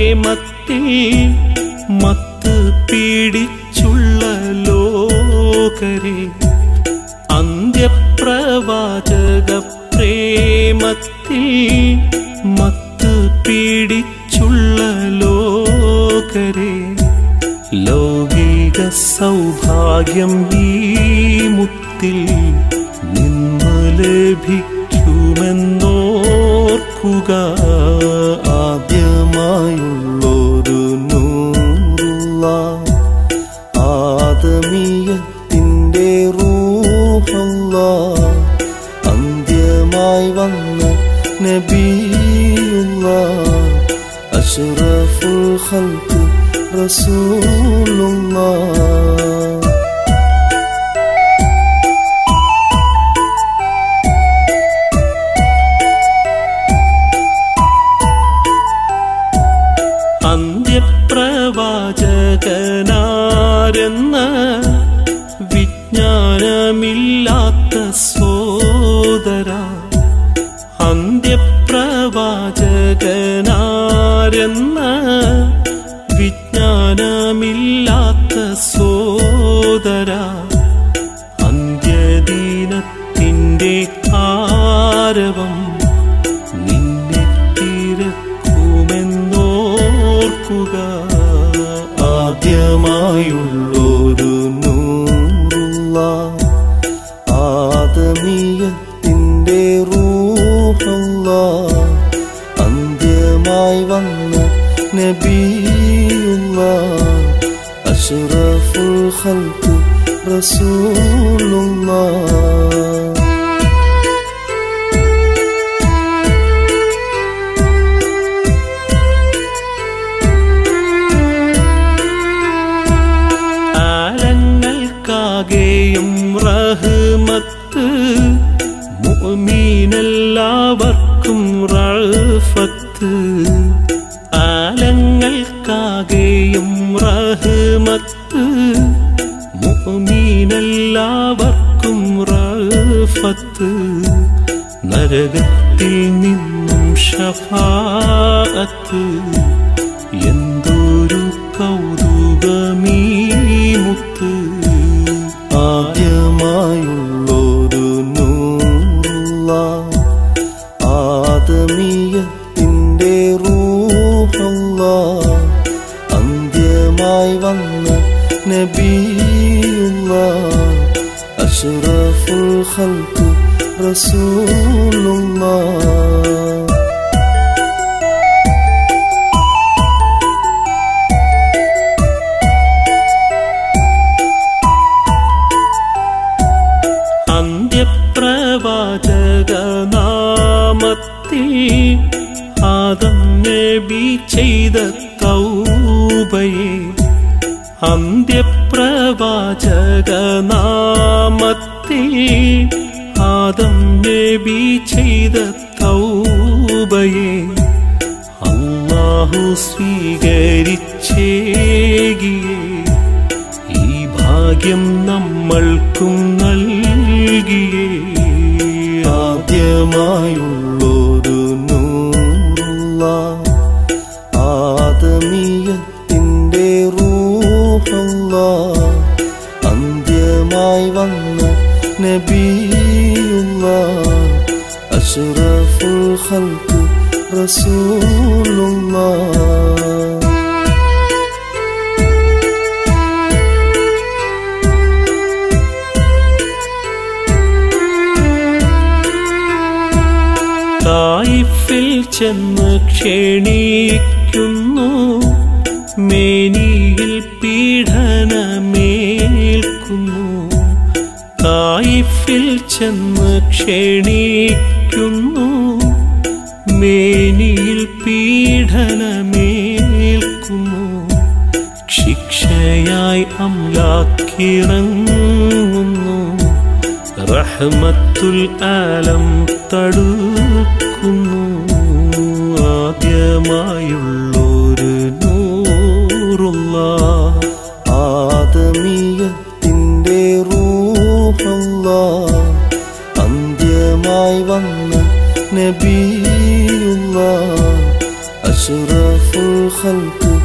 പ്രേമത്തിൽ മത്ത് പീഡിച്ചുള്ള ലോകരെ അന്ത്യപ്രവാചക പ്രേമത്തിൽ മത്ത് പീഡിച്ചുള്ള ലോകരെ ലൗകിക സൗഭാഗ്യം ഈ മുത്തിൽ നിന്ന് ലഭിക്കുമെന്നോർക്കുക ആദ്യമായുള്ളൊരു നൂറുള്ള ആദമീയത്തിൻ്റെ റൂഹല്ല അന്ത്യമായി വന്ന നബിയുള്ള അഷ്റഫുൽ ഖൽഖ് റസൂലുള്ള അന്ത്യപ്രവാചകനാരെന്ന വിജ്ഞാനമില്ലാത്ത സോദര അന്ത്യപ്രവാചകനാരെന്ന വിജ്ഞാനമില്ലാത്ത സോദര അന്ത്യദിനത്തിൻ്റെ ആരവം നിന്നെ തിരക്കുമെന്നോർക്കുക ആദ്യമായുള്ളൊരു നൂറുള്ള ആദമീയത്തിൻ്റെ റൂഹല്ല അന്ത്യമായി വന്ന നബിയുള്ള അഷ്റഫുൽ ഖൽഖ് റസൂലുള്ള ആലങ്ങൾക്കാകെയും റഹ്മത്ത് മുഅ്മീനെല്ലാവർക്കും റഫത്ത് ആലങ്ങൾക്കാകെയും റഹ്മത്ത് മുഅ്മീനെല്ലാവർക്കും റഫത്ത് നരകത്തിൽ നിന്നും ഷഫാഅത്ത് എന്തൊരു കൗതുകമീ മുത്ത് ആദ്യമായുള്ളൊരു നൂറുള്ള ആദമീയത്തിൻ്റെ റൂഹല്ല അന്ത്യമായി വന്ന നബിയുള്ള അഷ്റഫുൽ ഖൽഖ് റസൂലുള്ള അന്ത്യപ്രവാചക നാമത്തിൽ ആദം നബി ചെയ്ത തൗബയെ അന്ത്യപ്രവാചക നാമത്തിൽ ആദം നബി ചെയ്ത തൗബയെ അള്ളാഹു സ്വീകരിച്ചേകിയേ ഈ ഭാഗ്യം നമ്മൾക്കും നൽകിയേ ആദ്യമായുള്ളൊരു നൂറുള്ള ആദമീയത്തിൻ്റെ റൂഹല്ല അന്ത്യമായി വന്ന നബിയുള്ള അഷ്റഫുൽ ഖൽഖ് റസൂലുള്ള തായിഫിൽ ചെന്ന് ക്ഷണിക്കുന്നു മേനിയിൽ പീഡനമേൽക്കുന്നു തായിഫിൽ ചെന്ന് ക്ഷണിക്കുന്നു മേനിയിൽ പീഡനമേൽക്കുന്നു ശിക്ഷയായി അംലാക്കിറങ്ങുന്നു റഹ്മത്തുൽ ആലം തടുക്കുന്നു ആദ്യമായുള്ളൊരു നൂറുള്ള ആദമീയത്തിൻ്റെ റൂഹല്ല അന്ത്യമായി വന്ന നബിയുള്ള അഷ്റഫ് أشرف الخلق